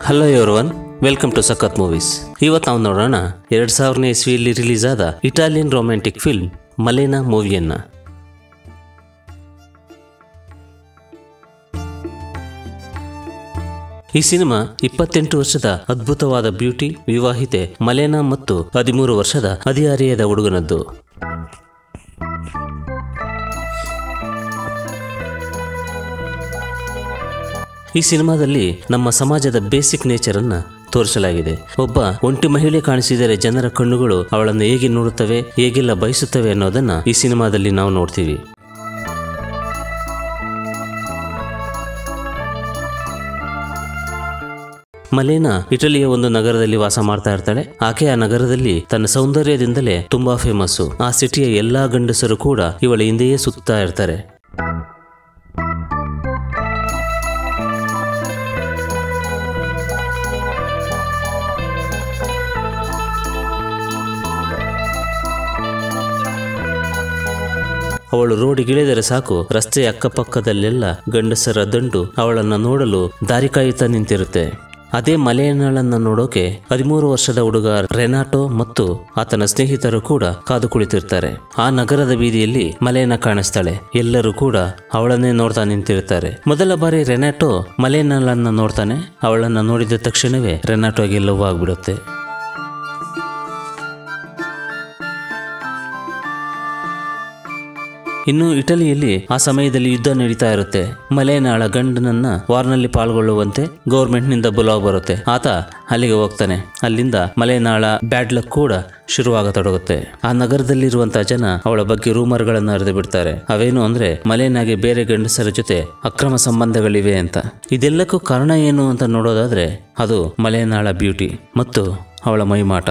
Hello one welcome to Sakhath movies ಇವತ್ತು ನಾವು ನೋಡೋಣ ಎರಡು ಸಾವಿರನೇ ಇಸ್ವಿಯಲ್ಲಿ ರಿಲೀಸ್ ಆದ ಇಟಾಲಿಯನ್ ರೊಮ್ಯಾಂಟಿಕ್ ಫಿಲ್ಮ್ ಮಲೇನಾ ಮೂವಿಯನ್ನ ಈ ಸಿನಿಮಾ ಇಪ್ಪತ್ತೆಂಟು ವರ್ಷದ ಅದ್ಭುತವಾದ ಬ್ಯೂಟಿ ವಿವಾಹಿತೆ ಮಲೇನಾ ಮತ್ತು ಹದಿಮೂರು ವರ್ಷದ ಹದಿಹರೆಯದ ಹುಡುಗನದ್ದು ಈ ಸಿನಿಮಾದಲ್ಲಿ ನಮ್ಮ ಸಮಾಜದ ಬೇಸಿಕ್ ನೇಚರ್ ಅನ್ನ ತೋರಿಸಲಾಗಿದೆ ಒಬ್ಬ ಒಂಟಿ ಮಹಿಳೆ ಕಾಣಿಸಿದರೆ ಜನರ ಕಣ್ಣುಗಳು ಅವಳನ್ನು ಹೇಗೆ ನೋಡುತ್ತವೆ ಹೇಗೆಲ್ಲ ಬಯಸುತ್ತವೆ ಅನ್ನೋದನ್ನ ಈ ಸಿನಿಮಾದಲ್ಲಿ ನಾವು ನೋಡ್ತೀವಿ ಮಲೇನಾ ಇಟಲಿಯ ಒಂದು ನಗರದಲ್ಲಿ ವಾಸ ಮಾಡ್ತಾ ಇರ್ತಾಳೆ ಆಕೆ ಆ ನಗರದಲ್ಲಿ ತನ್ನ ಸೌಂದರ್ಯದಿಂದಲೇ ತುಂಬಾ ಫೇಮಸ್ಸು ಆ ಸಿಟಿಯ ಎಲ್ಲಾ ಗಂಡಸರು ಕೂಡ ಇವಳ ಹಿಂದೆಯೇ ಸುತ್ತಾ ಇರ್ತಾರೆ ಅವಳು ರೋಡಿಗಿಳಿದರೆ ಸಾಕು ರಸ್ತೆಯ ಅಕ್ಕಪಕ್ಕದಲ್ಲೆಲ್ಲ ಗಂಡಸರ ದಂಡು ಅವಳನ್ನು ನೋಡಲು ದಾರಿ ಕಾಯುತ್ತಾ ನಿಂತಿರುತ್ತೆ ಅದೇ ಮಲೆನಾಳನ್ನ ನೋಡೋಕೆ ಹದಿಮೂರು ವರ್ಷದ ಹುಡುಗ ರೆನಾಟೋ ಮತ್ತು ಆತನ ಸ್ನೇಹಿತರು ಕೂಡ ಕಾದು ಕುಳಿತಿರ್ತಾರೆ ಆ ನಗರದ ಬೀದಿಯಲ್ಲಿ ಮಲೆಯನ್ನ ಕಾಣಿಸ್ತಾಳೆ ಎಲ್ಲರೂ ಕೂಡ ಅವಳನ್ನೇ ನೋಡ್ತಾ ನಿಂತಿರ್ತಾರೆ ಮೊದಲ ಬಾರಿ ರೆನಾಟೋ ಮಲೆನಾಳನ್ನ ನೋಡ್ತಾನೆ ಅವಳನ್ನ ನೋಡಿದ ತಕ್ಷಣವೇ ರೆನಾಟೋಗೆ ಲವ್ ಆಗ್ಬಿಡುತ್ತೆ ಇನ್ನು ಇಟಲಿಯಲ್ಲಿ ಆ ಸಮಯದಲ್ಲಿ ಯುದ್ಧ ನಡೀತಾ ಇರುತ್ತೆ ಮಲೆನಾಳ ಗಂಡನನ್ನ ವಾರ್ನಲ್ಲಿ ಪಾಲ್ಗೊಳ್ಳುವಂತೆ ಗೌರ್ಮೆಂಟ್ನಿಂದ ಬುಲಾವ್ ಬರುತ್ತೆ ಆತ ಅಲ್ಲಿಗೆ ಹೋಗ್ತಾನೆ ಅಲ್ಲಿಂದ ಮಲೆನಾಳ ಬ್ಯಾಡ್ ಲಕ್ ಕೂಡ ಶುರುವಾಗತೊಡಗುತ್ತೆ ಆ ನಗರದಲ್ಲಿರುವಂತಹ ಜನ ಅವಳ ಬಗ್ಗೆ ರೂಮರ್ಗಳನ್ನು ಹರಿದು ಬಿಡ್ತಾರೆ ಅವೇನು ಅಂದ್ರೆ ಮಲೆನಾಗೆ ಬೇರೆ ಗಂಡಸರ ಜೊತೆ ಅಕ್ರಮ ಸಂಬಂಧಗಳಿವೆ ಅಂತ ಇದೆಲ್ಲಕ್ಕೂ ಕಾರಣ ಏನು ಅಂತ ನೋಡೋದಾದ್ರೆ ಅದು ಮಲೆನಾಳ ಬ್ಯೂಟಿ ಮತ್ತು ಅವಳ ಮೈಮಾಟ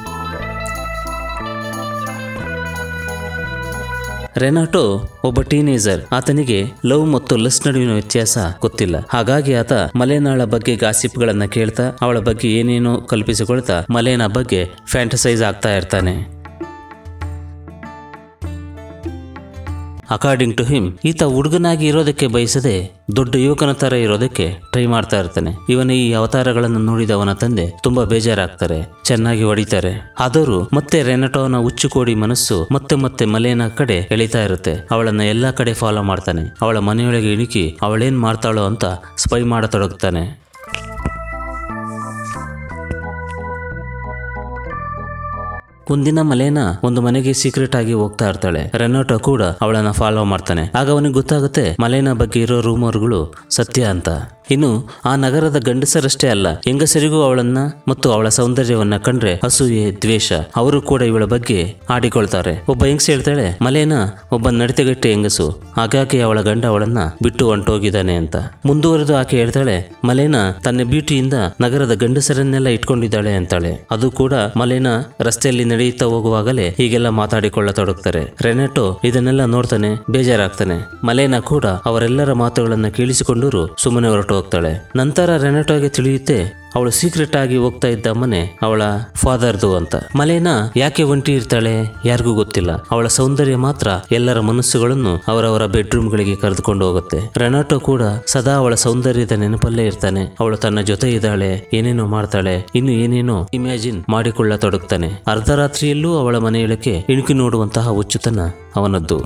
ರೆನಾಟೋ ಒಬ್ಬ ಟೀನೇಜರ್ ಆತನಿಗೆ ಲವ್ ಮತ್ತು ಲಸ್ ನಡುವಿನ ವ್ಯತ್ಯಾಸ ಗೊತ್ತಿಲ್ಲ ಹಾಗಾಗಿ ಆತ ಮಲೆನಾಳ ಬಗ್ಗೆ ಗಾಸಿಪ್ಗಳನ್ನ ಕೇಳ್ತಾ ಅವಳ ಬಗ್ಗೆ ಏನೇನೋ ಕಲ್ಪಿಸಿಕೊಳ್ತಾ ಮಲೇನಾ ಬಗ್ಗೆ ಫ್ಯಾಂಟಸೈಸ್ ಆಗ್ತಾ ಇರ್ತಾನೆ ಅಕಾರ್ಡಿಂಗ್ ಟು ಹಿಮ್ ಈತ ಹುಡುಗನಾಗಿ ಇರೋದಕ್ಕೆ ಬಯಸದೆ ದೊಡ್ಡ ಯುವಕನ ತರ ಇರೋದಕ್ಕೆ ಟ್ರೈ ಮಾಡ್ತಾ ಇರ್ತಾನೆ ಇವನ ಈ ಅವತಾರಗಳನ್ನು ನೋಡಿದ ಅವನ ತಂದೆ ತುಂಬಾ ಬೇಜಾರಾಗ್ತಾರೆ ಚೆನ್ನಾಗಿ ಹೊಡಿತಾರೆ ಆದರೂ ಮತ್ತೆ ರೆನಟೋನ ಹುಚ್ಚುಕೋಡಿ ಮನಸ್ಸು ಮತ್ತೆ ಮತ್ತೆ ಮಲೇನ ಕಡೆ ಎಳಿತಾ ಇರುತ್ತೆ ಅವಳನ್ನ ಎಲ್ಲಾ ಕಡೆ ಫಾಲೋ ಮಾಡ್ತಾನೆ ಅವಳ ಮನೆಯೊಳಗೆ ಇಣುಕಿ ಅವಳೇನ್ ಮಾಡ್ತಾಳೋ ಅಂತ ಸ್ಪೈ ಮಾಡತೊಡಗ್ತಾನೆ ಒಂದಿನ ಮಲೇನ ಒಂದು ಮನೆಗೆ ಸೀಕ್ರೆಟ್ ಆಗಿ ಹೋಗ್ತಾ ಇರ್ತಾಳೆ ರೆನೋಟೋ ಕೂಡ ಅವಳನ್ನ ಫಾಲೋ ಮಾಡ್ತಾನೆ ಆಗ ಅವನಿಗೆ ಗೊತ್ತಾಗುತ್ತೆ ಮಲೇನ ಬಗ್ಗೆ ಇರೋ ರೂಮರ್ಗಳು ಸತ್ಯ ಅಂತ ಇನ್ನು ಆ ನಗರದ ಗಂಡಸರಷ್ಟೇ ಅಲ್ಲ ಹೆಂಗಸರಿಗೂ ಅವಳನ್ನ ಮತ್ತು ಅವಳ ಸೌಂದರ್ಯವನ್ನ ಕಂಡ್ರೆ ಅಸೂಯೆ ದ್ವೇಷ ಅವರು ಕೂಡ ಇವಳ ಬಗ್ಗೆ ಆಡಿಕೊಳ್ತಾರೆ ಒಬ್ಬ ಹೆಂಗಸ ಹೇಳ್ತಾಳೆ ಮಲೇನ ಒಬ್ಬ ನಡತೆಗಟ್ಟೆ ಹೆಂಗಸು ಹಾಗಾಗಿ ಅವಳ ಗಂಡ ಅವಳನ್ನ ಬಿಟ್ಟು ಹೊಂಟೋಗಿದ್ದಾನೆ ಅಂತ ಮುಂದುವರೆದು ಆಕೆ ಹೇಳ್ತಾಳೆ ಮಲೇನ ತನ್ನ ಬ್ಯೂಟಿಯಿಂದ ನಗರದ ಗಂಡಸರನ್ನೆಲ್ಲ ಇಟ್ಕೊಂಡಿದ್ದಾಳೆ ಅಂತಾಳೆ ಅದು ಕೂಡ ಮಲೇನ ರಸ್ತೆಯಲ್ಲಿ ನಡೆಯುತ್ತಾ ಹೋಗುವಾಗಲೇ ಹೀಗೆಲ್ಲ ಮಾತಾಡಿಕೊಳ್ಳತೊಡಗ್ತಾರೆ ರೆನೆಟೋ ಇದನ್ನೆಲ್ಲ ನೋಡ್ತಾನೆ ಬೇಜಾರಾಗ್ತಾನೆ ಮಲೇನ ಕೂಡ ಅವರೆಲ್ಲರ ಮಾತುಗಳನ್ನ ಕೇಳಿಸಿಕೊಂಡರೂ ಸುಮ್ಮನೆ ಹೊರಟು ಹೋಗ್ತಾಳೆ ನಂತರ ರೆನೆಟೋಗೆ ತಿಳಿಯುತ್ತೆ ಅವಳು ಸೀಕ್ರೆಟ್ ಆಗಿ ಹೋಗ್ತಾ ಇದ್ದ ಮನೆ ಅವಳ ಫಾದರ್ದು ಅಂತ ಮಲೇನ ಯಾಕೆ ಒಂಟಿ ಇರ್ತಾಳೆ ಯಾರಿಗೂ ಗೊತ್ತಿಲ್ಲ ಅವಳ ಸೌಂದರ್ಯ ಮಾತ್ರ ಎಲ್ಲರ ಮನಸ್ಸುಗಳನ್ನು ಅವರವರ ಬೆಡ್ರೂಮ್ಗಳಿಗೆ ಕರೆದುಕೊಂಡು ಹೋಗುತ್ತೆ ರೆನಾಟೋ ಕೂಡ ಸದಾ ಅವಳ ಸೌಂದರ್ಯದ ನೆನಪಲ್ಲೇ ಇರ್ತಾನೆ ಅವಳು ತನ್ನ ಜೊತೆ ಇದ್ದಾಳೆ ಏನೇನೋ ಮಾಡ್ತಾಳೆ ಇನ್ನು ಏನೇನೋ ಇಮ್ಯಾಜಿನ್ ಮಾಡಿಕೊಳ್ಳತೊಡಗ್ತಾನೆ ಅರ್ಧರಾತ್ರಿಯಲ್ಲೂ ಅವಳ ಮನೆಯೊಳಕ್ಕೆ ಇಣುಕಿ ನೋಡುವಂತಹ ಹುಚ್ಚುತನ ಅವನದ್ದು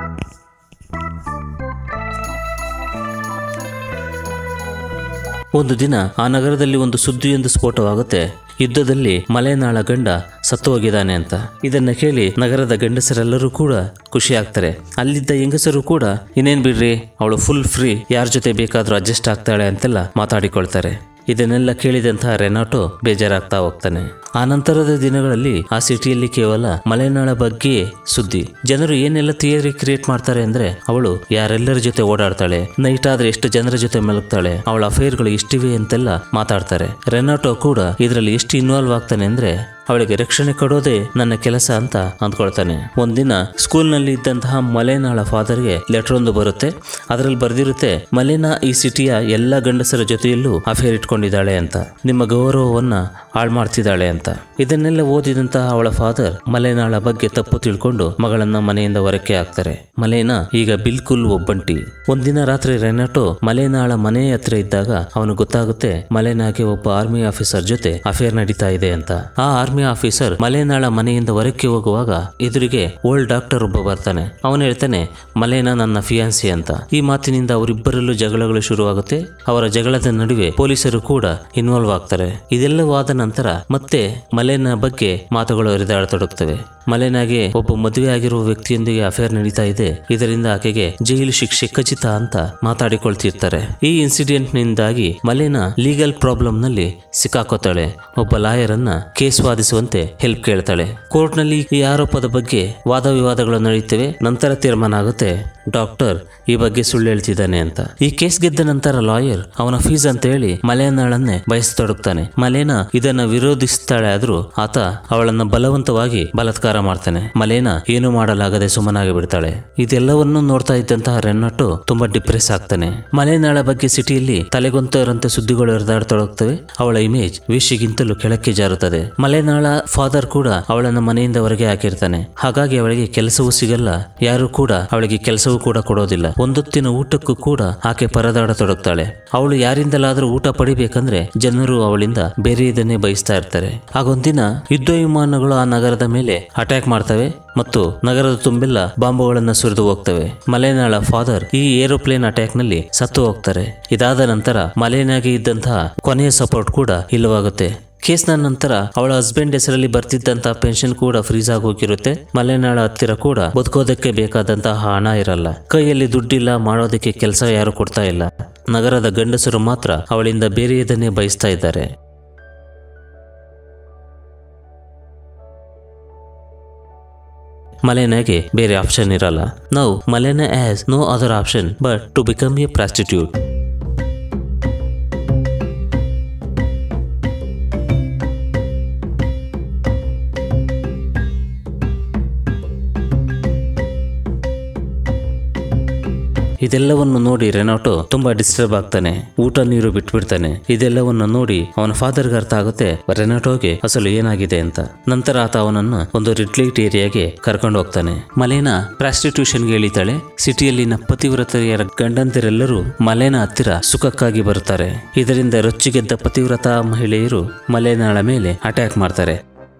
ಒಂದು ದಿನ ಆ ನಗರದಲ್ಲಿ ಒಂದು ಸುದ್ದಿಯೊಂದು ಸ್ಫೋಟವಾಗುತ್ತೆ ಯುದ್ಧದಲ್ಲಿ ಮಲೆನಾಳ ಗಂಡ ಸತ್ತು ಹೋಗಿದ್ದಾನೆ ಅಂತ ಇದನ್ನ ಕೇಳಿ ನಗರದ ಗಂಡಸರೆಲ್ಲರೂ ಕೂಡ ಖುಷಿ ಆಗ್ತಾರೆ ಅಲ್ಲಿದ್ದ ಹೆಂಗಸರು ಕೂಡ ಇನ್ನೇನ್ ಬಿಡ್ರಿ ಅವಳು ಫುಲ್ ಫ್ರೀ ಯಾರ ಜೊತೆ ಬೇಕಾದ್ರೂ ಅಡ್ಜಸ್ಟ್ ಆಗ್ತಾಳೆ ಅಂತೆಲ್ಲ ಮಾತಾಡಿಕೊಳ್ತಾರೆ ಇದನ್ನೆಲ್ಲ ಕೇಳಿದಂತಹ ರೆನಾಟೋ ಬೇಜಾರಾಗ್ತಾ ಹೋಗ್ತಾನೆ ಆ ನಂತರದ ದಿನಗಳಲ್ಲಿ ಆ ಸಿಟಿಯಲ್ಲಿ ಕೇವಲ ಮಲೆನಾಳ ಬಗ್ಗೆ ಸುದ್ದಿ ಜನರು ಏನೆಲ್ಲ ಥಿಯರಿ ಕ್ರಿಯೇಟ್ ಮಾಡ್ತಾರೆ ಅಂದ್ರೆ ಅವಳು ಯಾರೆಲ್ಲರ ಜೊತೆ ಓಡಾಡ್ತಾಳೆ ನೈಟ್ ಆದ್ರೆ ಎಷ್ಟು ಜನರ ಜೊತೆ ಮಲಗ್ತಾಳೆ ಅವಳ ಅಫೇರ್ಗಳು ಎಷ್ಟಿವೆ ಅಂತೆಲ್ಲ ಮಾತಾಡ್ತಾರೆ ರೆನಾಟೋ ಕೂಡ ಇದರಲ್ಲಿ ಎಷ್ಟು ಇನ್ವಾಲ್ವ್ ಆಗ್ತಾನೆ ಅಂದ್ರೆ ಅವಳಿಗೆ ರಕ್ಷಣೆ ಕೊಡೋದೇ ನನ್ನ ಕೆಲಸ ಅಂತ ಅಂದ್ಕೊಳ್ತಾನೆ ಒಂದಿನ ಸ್ಕೂಲ್ನಲ್ಲಿ ಇದ್ದಂತಹ ಮಲೆನಾಳ ಫಾದರ್ಗೆ ಲೆಟರ್ ಒಂದು ಬರುತ್ತೆ ಅದರಲ್ಲಿ ಬರೆದಿರುತ್ತೆ ಮಲೆನಾ ಈ ಸಿಟಿಯ ಎಲ್ಲ ಗಂಡಸರ ಜೊತೆಯಲ್ಲೂ ಅಫೇರ್ ಇಟ್ಕೊಂಡಿದ್ದಾಳೆ ಅಂತ ನಿಮ್ಮ ಗೌರವವನ್ನ ಹಾಳು ಮಾಡ್ತಿದ್ದಾಳೆ ಅಂತ ಇದನ್ನೆಲ್ಲ ಓದಿದಂತಹ ಅವಳ ಫಾದರ್ ಮಲೆನಾಳ ಬಗ್ಗೆ ತಪ್ಪು ತಿಳ್ಕೊಂಡು ಮಗಳನ್ನ ಮನೆಯಿಂದ ಹೊರಕ್ಕೆ ಹಾಕ್ತಾರೆ ಮಲೇನಾ ಈಗ ಬಿಲ್ಕುಲ್ ಒಬ್ಬಂಟಿ ಒಂದಿನ ರಾತ್ರಿ ರೆನಾಟೋ ಮಲೆನಾಳ ಮನೆ ಹತ್ರ ಇದ್ದಾಗ ಅವನು ಗೊತ್ತಾಗುತ್ತೆ ಮಲೆನಾಗೆ ಒಬ್ಬ ಆರ್ಮಿ ಆಫೀಸರ್ ಜೊತೆ ಅಫೇರ್ ನಡೀತಾ ಇದೆ ಅಂತ ಆ ಆರ್ಮಿ ಆಫೀಸರ್ ಮಲೆನಾಳ ಮನೆಯಿಂದ ಹೊರಕ್ಕೆ ಹೋಗುವಾಗ ಎದುರಿಗೆ ಓಲ್ಡ್ ಡಾಕ್ಟರ್ ಒಬ್ಬ ಬರ್ತಾನೆ ಅವನು ಹೇಳ್ತಾನೆ ಮಲೇನಾ ನನ್ನ ಫಿಯಾನ್ಸಿ ಅಂತ ಈ ಮಾತಿನಿಂದ ಅವರಿಬ್ಬರಲ್ಲೂ ಜಗಳಗಳು ಶುರುವಾಗುತ್ತೆ ಅವರ ಜಗಳದ ನಡುವೆ ಪೊಲೀಸರು ಕೂಡ ಇನ್ವಾಲ್ವ್ ಆಗ್ತಾರೆ ಇದೆಲ್ಲವೂ ಆದ ನಂತರ ಮತ್ತೆ ಮಲೆನ ಬಗ್ಗೆ ಮಾತುಗಳು ಹರಿದಾಡತೊಡಗ್ತವೆ ಮಲೆನಾಗೆ ಒಬ್ಬ ಮದುವೆ ಆಗಿರುವ ವ್ಯಕ್ತಿಯೊಂದಿಗೆ ಅಫೇರ್ ನಡೀತಾ ಇದೆ ಇದರಿಂದ ಆಕೆಗೆ ಜೈಲು ಶಿಕ್ಷೆ ಖಚಿತ ಅಂತ ಮಾತಾಡಿಕೊಳ್ತಿರ್ತಾರೆ ಈ ಇನ್ಸಿಡೆಂಟ್ ನಿಂದಾಗಿ ಮಲೆನ ಲೀಗಲ್ ಪ್ರಾಬ್ಲಮ್ ನಲ್ಲಿ ಸಿಕ್ಕಾಕೋತಾಳೆ ಒಬ್ಬ ಲಾಯರ್ ಅನ್ನ ಕೇಸ್ ವಾದಿಸುವಂತೆ ಹೆಲ್ಪ್ ಕೇಳ್ತಾಳೆ ಕೋರ್ಟ್ ನಲ್ಲಿ ಈ ಆರೋಪದ ಬಗ್ಗೆ ವಾದ ವಿವಾದಗಳು ನಡೆಯುತ್ತವೆ ನಂತರ ತೀರ್ಮಾನ ಆಗುತ್ತೆ ಡಾಕ್ಟರ್ ಈ ಬಗ್ಗೆ ಸುಳ್ಳು ಹೇಳ್ತಿದ್ದಾನೆ ಅಂತ ಈ ಕೇಸ್ ಗೆದ್ದ ನಂತರ ಲಾಯರ್ ಅವನ ಫೀಸ್ ಅಂತ ಹೇಳಿ ಮಲೆನಾಳನ್ನೇ ಬಯಸತೊಡಗ್ತಾನೆ ಮಲೇನಾ ಇದನ್ನ ವಿರೋಧಿಸ್ತಾಳೆ ಆದ್ರೂ ಆತ ಅವಳನ್ನ ಬಲವಂತವಾಗಿ ಬಲಾತ್ಕಾರ ಮಾಡ್ತಾನೆ ಮಲೇನಾ ಏನು ಮಾಡಲಾಗದೆ ಸುಮ್ಮನಾಗಿ ಬಿಡ್ತಾಳೆ ಇದೆಲ್ಲವನ್ನೂ ನೋಡ್ತಾ ಇದ್ದಂತಹ ರೆನ್ನಟ್ಟು ತುಂಬಾ ಡಿಪ್ರೆಸ್ ಆಗ್ತಾನೆ ಮಲೆನಾಳ ಬಗ್ಗೆ ಸಿಟಿಯಲ್ಲಿ ತಲೆಗೊಂತರಂತೆ ಸುದ್ದಿಗಳು ಹರಿದಾಡ್ತೊಡಗ್ತವೆ ಅವಳ ಇಮೇಜ್ ವಿಷಿಗಿಂತಲೂ ಕೆಳಕ್ಕೆ ಜಾರುತ್ತದೆ ಮಲೆನಾಳ ಫಾದರ್ ಕೂಡ ಅವಳನ್ನ ಮನೆಯಿಂದ ಹೊರಗೆ ಹಾಕಿರ್ತಾನೆ ಹಾಗಾಗಿ ಅವಳಿಗೆ ಕೆಲಸವೂ ಸಿಗಲ್ಲ ಯಾರು ಕೂಡ ಅವಳಿಗೆ ಕೆಲಸವೂ ಕೂಡ ಕೊಡೋದಿಲ್ಲ ಒಂದೊತ್ತಿನ ಊಟಕ್ಕೂ ಕೂಡ ಆಕೆ ಪರದಾಡತೊಡಗ್ತಾಳೆ ಅವಳು ಯಾರಿಂದಲಾದ್ರೂ ಊಟ ಪಡಿಬೇಕಂದ್ರೆ ಜನರು ಅವಳಿಂದ ಬೇರೆಯದನ್ನೇ ಬಯಸ್ತಾ ಇರ್ತಾರೆ ಆಗೊಂದಿನ ಯುದ್ಧ ವಿಮಾನಗಳು ಆ ನಗರದ ಮೇಲೆ ಅಟ್ಯಾಕ್ ಮಾಡ್ತವೆ ಮತ್ತು ನಗರದ ತುಂಬೆಲ್ಲ ಬಾಂಬುಗಳನ್ನ ಸುರಿದು ಹೋಗ್ತವೆ ಮಲೆನಾಳ ಫಾದರ್ ಈ ಏರೋಪ್ಲೇನ್ ಅಟ್ಯಾಕ್ ನಲ್ಲಿ ಸತ್ತು ಹೋಗ್ತಾರೆ ಇದಾದ ನಂತರ ಮಲೆನಾಗೆ ಇದ್ದಂತಹ ಕೊನೆಯ ಸಪೋರ್ಟ್ ಕೂಡ ಇಲ್ಲವಾಗುತ್ತೆ ಕೇಸ್ನ ನಂತರ ಅವಳ ಹಸ್ಬೆಂಡ್ ಹೆಸರಲ್ಲಿ ಬರ್ತಿದ್ದಂತಹ ಪೆನ್ಷನ್ ಕೂಡ ಫ್ರೀಸ್ ಆಗಿ ಹೋಗಿರುತ್ತೆ ಮಲೆನಾಳ ಹತ್ತಿರ ಕೂಡ ಬದುಕೋದಕ್ಕೆ ಬೇಕಾದಂತಹ ಹಣ ಇರಲ್ಲ ಕೈಯಲ್ಲಿ ದುಡ್ಡಿಲ್ಲ ಮಾಡೋದಕ್ಕೆ ಕೆಲಸ ಯಾರು ಕೊಡ್ತಾ ಇಲ್ಲ ನಗರದ ಗಂಡಸರು ಮಾತ್ರ ಅವಳಿಂದ ಬೇರೆಯದನ್ನೇ ಬಯಸ್ತಾ ಇದ್ದಾರೆ ಮಲೆನಾಗೆ ಬೇರೆ ಆಪ್ಷನ್ ಇರಲ್ಲ ನಾವು Malena as no other option but to become a prostitute ಇದೆಲ್ಲವನ್ನು ನೋಡಿ ರೆನಾಟೋ ತುಂಬಾ ಡಿಸ್ಟರ್ಬ್ ಆಗ್ತಾನೆ ಊಟ ನೀರು ಬಿಟ್ಬಿಡ್ತಾನೆ ಇದೆಲ್ಲವನ್ನು ನೋಡಿ ಅವನ ಫಾದರ್ಗೆ ಅರ್ಥ ಆಗುತ್ತೆ ರೆನಾಟೋಗೆ ಅಸಲು ಏನಾಗಿದೆ ಅಂತ ನಂತರ ಆತ ಅವನನ್ನು ಒಂದು ರೆಡ್ ಲೈಟ್ ಏರಿಯಾಗೆ ಕರ್ಕೊಂಡು ಹೋಗ್ತಾನೆ ಮಲೇನಾ ಪ್ರಾಸ್ಟಿಟ್ಯೂಷನ್ಗೆ ಇಳಿತಾಳೆ ಸಿಟಿಯಲ್ಲಿನ ಪತಿವ್ರತೆಯರ ಗಂಡಂದಿರೆಲ್ಲರೂ ಮಲೇನ ಹತ್ತಿರ ಸುಖಕ್ಕಾಗಿ ಬರುತ್ತಾರೆ ಇದರಿಂದ ರೊಚ್ಚಿಗೆದ್ದ ಪತಿವ್ರತಾ ಮಹಿಳೆಯರು ಮಲೆನಾಳ ಮೇಲೆ ಅಟ್ಯಾಕ್ ಮಾಡ್ತಾರೆ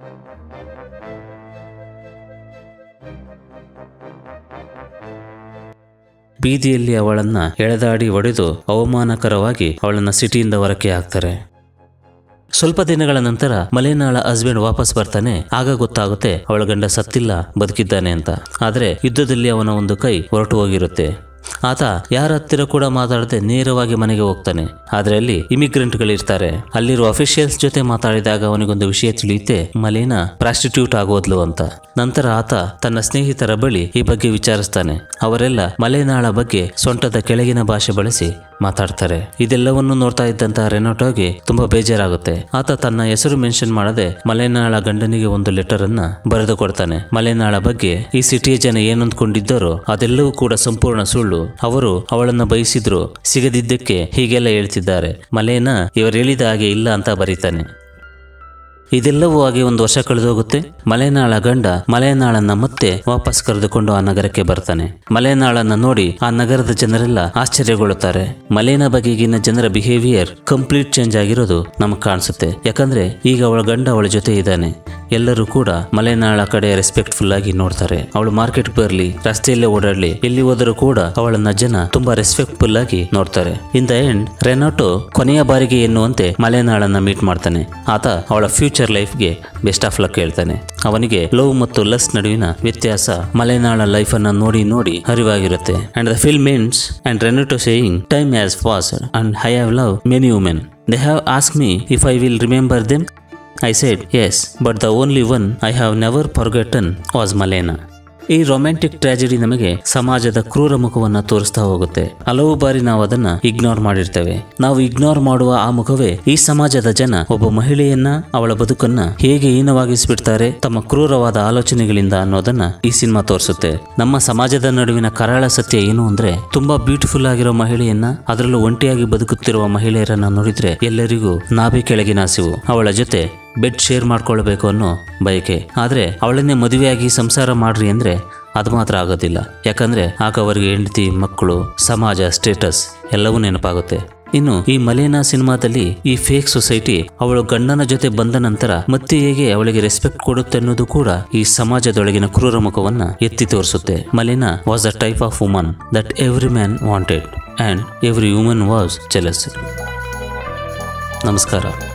ಬೀದಿಯಲ್ಲಿ ಅವಳನ್ನ ಎಳೆದಾಡಿ ಒಡೆದು ಅವಮಾನಕರವಾಗಿ ಅವಳನ್ನ ಸಿಟಿಯಿಂದ ಹೊರಕ್ಕೆ ಹಾಕ್ತಾರೆ ಸ್ವಲ್ಪ ದಿನಗಳ ನಂತರ ಮಲೆನಾಳ ಹಸ್ಬೆಂಡ್ ವಾಪಸ್ ಬರ್ತಾನೆ ಆಗ ಗೊತ್ತಾಗುತ್ತೆ ಅವಳ ಗಂಡ ಸತ್ತಿಲ್ಲ ಬದುಕಿದ್ದಾನೆ ಅಂತ ಆದ್ರೆ ಯುದ್ಧದಲ್ಲಿ ಅವನ ಒಂದು ಕೈ ಹೊರಟು ಹೋಗಿರುತ್ತೆ ಆತ ಯಾರ ಹತ್ತಿರ ಕೂಡ ಮಾತಾಡದೆ ನೇರವಾಗಿ ಮನೆಗೆ ಹೋಗ್ತಾನೆ ಆದ್ರೆ ಅಲ್ಲಿ ಇಮಿಗ್ರೆಂಟ್ಗಳಿರ್ತಾರೆ ಅಲ್ಲಿರುವ ಅಫಿಷಿಯಲ್ಸ್ ಜೊತೆ ಮಾತಾಡಿದಾಗ ಅವನಿಗೊಂದು ವಿಷಯ ತಿಳಿಯುತ್ತೆ ಮಲೇನಾ ಪ್ರಾಸ್ಟಿಟ್ಯೂಟ್ ಆಗೋದ್ಲು ಅಂತ ನಂತರ ಆತ ತನ್ನ ಸ್ನೇಹಿತರ ಬಳಿ ಈ ಬಗ್ಗೆ ವಿಚಾರಿಸ್ತಾನೆ ಅವರೆಲ್ಲ ಮಲೆನಾಳ ಬಗ್ಗೆ ಸೊಂಟದ ಕೆಳಗಿನ ಭಾಷೆ ಬಳಸಿ ಮಾತಾಡ್ತಾರೆ ಇದೆಲ್ಲವನ್ನು ನೋಡ್ತಾ ಇದ್ದಂತಹ ರೆನೋಟೋಗೆ ತುಂಬಾ ಬೇಜಾರಾಗುತ್ತೆ ಆತ ತನ್ನ ಹೆಸರು ಮೆನ್ಷನ್ ಮಾಡದೆ ಮಲೆನಾಳ ಗಂಡನಿಗೆ ಒಂದು ಲೆಟರ್ ಅನ್ನ ಬರೆದು ಕೊಡ್ತಾನೆ ಮಲೆನಾಳ ಬಗ್ಗೆ ಈ ಸಿಟಿಯ ಜನ ಏನಂದ್ಕೊಂಡಿದ್ದರೋ ಅದೆಲ್ಲವೂ ಕೂಡ ಸಂಪೂರ್ಣ ಸುಳ್ಳು ಅವರು ಅವಳನ್ನ ಬಯಸಿದ್ರು ಸಿಗದಿದ್ದಕ್ಕೆ ಹೀಗೆಲ್ಲ ಹೇಳ್ತಿದ್ದಾರೆ ಮಲೇನ ಇವರು ಹೇಳಿದ ಹಾಗೆ ಇಲ್ಲ ಅಂತ ಬರೀತಾನೆ ಇದೆಲ್ಲವೂ ಆಗಿ ಒಂದು ವರ್ಷ ಕಳೆದೋಗುತ್ತೆ ಮಲೆನಾಳ ಗಂಡ ಮಲೆನಾಳನ್ನ ಮತ್ತೆ ವಾಪಸ್ ಕರೆದುಕೊಂಡು ಆ ನಗರಕ್ಕೆ ಬರ್ತಾನೆ ಮಲೆನಾಳನ್ನ ನೋಡಿ ಆ ನಗರದ ಜನರೆಲ್ಲ ಆಶ್ಚರ್ಯಗೊಳ್ಳುತ್ತಾರೆ ಮಲೇನ ಬಗೆಗಿನ ಜನರ ಬಿಹೇವಿಯರ್ ಕಂಪ್ಲೀಟ್ ಚೇಂಜ್ ಆಗಿರೋದು ನಮಗೆ ಕಾಣಿಸುತ್ತೆ ಯಾಕಂದ್ರೆ ಈಗ ಅವಳ ಗಂಡ ಅವಳ ಜೊತೆ ಇದ್ದಾನೆ ಎಲ್ಲರೂ ಕೂಡ ಮಲೆನಾಳ ಕಡೆ ರೆಸ್ಪೆಕ್ಟ್ಫುಲ್ ಆಗಿ ನೋಡ್ತಾರೆ ಅವಳು ಮಾರ್ಕೆಟ್ ಬರಲಿ ರಸ್ತೆಯಲ್ಲೇ ಓಡಾಡ್ಲಿ ಎಲ್ಲಿ ಹೋದರೂ ಕೂಡ ಅವಳನ್ನ ಜನ ತುಂಬಾ ರೆಸ್ಪೆಕ್ಟ್ಫುಲ್ ಆಗಿ ನೋಡ್ತಾರೆ ಇನ್ ದ ಎಂಡ್ ರೆನಾಟೋ ಕೊನೆಯ ಬಾರಿಗೆ ಎನ್ನುವಂತೆ ಮಲೆನಾಳನ್ನ ಮೀಟ್ ಮಾಡ್ತಾನೆ ಆತ ಅವಳ ಫ್ಯೂಚರ್ ಲೈಫ್ಗೆ ಬೆಸ್ಟ್ ಆಫ್ ಲಕ್ ಹೇಳ್ತಾನೆ ಅವನಿಗೆ ಲವ್ ಮತ್ತು ಲಸ್ ನಡುವಿನ ವ್ಯತ್ಯಾಸ ಮಲೆನಾಳ ಲೈಫ್ ಅನ್ನ ನೋಡಿ ನೋಡಿ ಅರಿವಾಗಿರುತ್ತೆ and the film ends and Renato saying time has passed and I have love many women they have ask me if I will remember them I said, Yes, but the only one I have never forgotten was Malena. ಈ romantic tragedy ನಮಗೆ ಸಮಾಜದ ಕ್ರೂರ ಮುಖವನ್ನ ತೋರಿಸ್ತಾ ಹೋಗುತ್ತೆ ಹಲವು ಬಾರಿ ನಾವು ಅದನ್ನ ಇಗ್ನೋರ್ ಮಾಡಿರ್ತೇವೆ ನಾವು ಇಗ್ನೋರ್ ಮಾಡುವ ಆ ಮುಖವೇ ಈ ಸಮಾಜದ ಜನ ಒಬ್ಬ ಮಹಿಳೆಯನ್ನ ಅವಳ ಬದುಕನ್ನ ಹೇಗೆ ಹೀನವಾಗಿಸ್ಬಿಡ್ತಾರೆ ತಮ್ಮ ಕ್ರೂರವಾದ ಆಲೋಚನೆಗಳಿಂದ ಅನ್ನೋದನ್ನ ಈ ಸಿನಿಮಾ ತೋರಿಸುತ್ತೆ ನಮ್ಮ ಸಮಾಜದ ನಡುವಿನ ಕರಾಳ ಸತ್ಯ ಏನು ಅಂದ್ರೆ ತುಂಬಾ ಬ್ಯೂಟಿಫುಲ್ ಆಗಿರೋ ಮಹಿಳೆಯನ್ನ ಅದರಲ್ಲೂ ಒಂಟಿಯಾಗಿ ಬದುಕುತ್ತಿರುವ ಮಹಿಳೆಯರನ್ನ ನೋಡಿದ್ರೆ ಎಲ್ಲರಿಗೂ ನಾಭಿ ಕೆಳಗಿನ ಹಸಿವು ಅವಳ ಜೊತೆ ಬೆಡ್ ಶೇರ್ ಮಾಡ್ಕೊಳ್ಬೇಕು ಅನ್ನೋ ಬಯಕೆ ಆದ್ರೆ ಅವಳನ್ನೇ ಮದುವೆಯಾಗಿ ಸಂಸಾರ ಮಾಡ್ರಿ ಅಂದ್ರೆ ಅದು ಮಾತ್ರ ಆಗೋದಿಲ್ಲ ಯಾಕಂದ್ರೆ ಆಗ ಅವರಿಗೆ ಹೆಂಡತಿ ಮಕ್ಕಳು ಸಮಾಜ ಸ್ಟೇಟಸ್ ಎಲ್ಲವೂ ನೆನಪಾಗುತ್ತೆ ಇನ್ನು ಈ ಮಲೇನಾ ಸಿನಿಮಾದಲ್ಲಿ ಈ ಫೇಕ್ ಸೊಸೈಟಿ ಅವಳು ಗಂಡನ ಜೊತೆ ಬಂದ ನಂತರ ಮತ್ತೆ ಹೇಗೆ ಅವಳಿಗೆ ರೆಸ್ಪೆಕ್ಟ್ ಕೊಡುತ್ತೆ ಅನ್ನೋದು ಕೂಡ ಈ ಸಮಾಜದೊಳಗಿನ ಕ್ರೂರ ಮುಖವನ್ನ ಎತ್ತಿ ತೋರಿಸುತ್ತೆ Malena was a type of woman that every man wanted and every woman was jealous ನಮಸ್ಕಾರ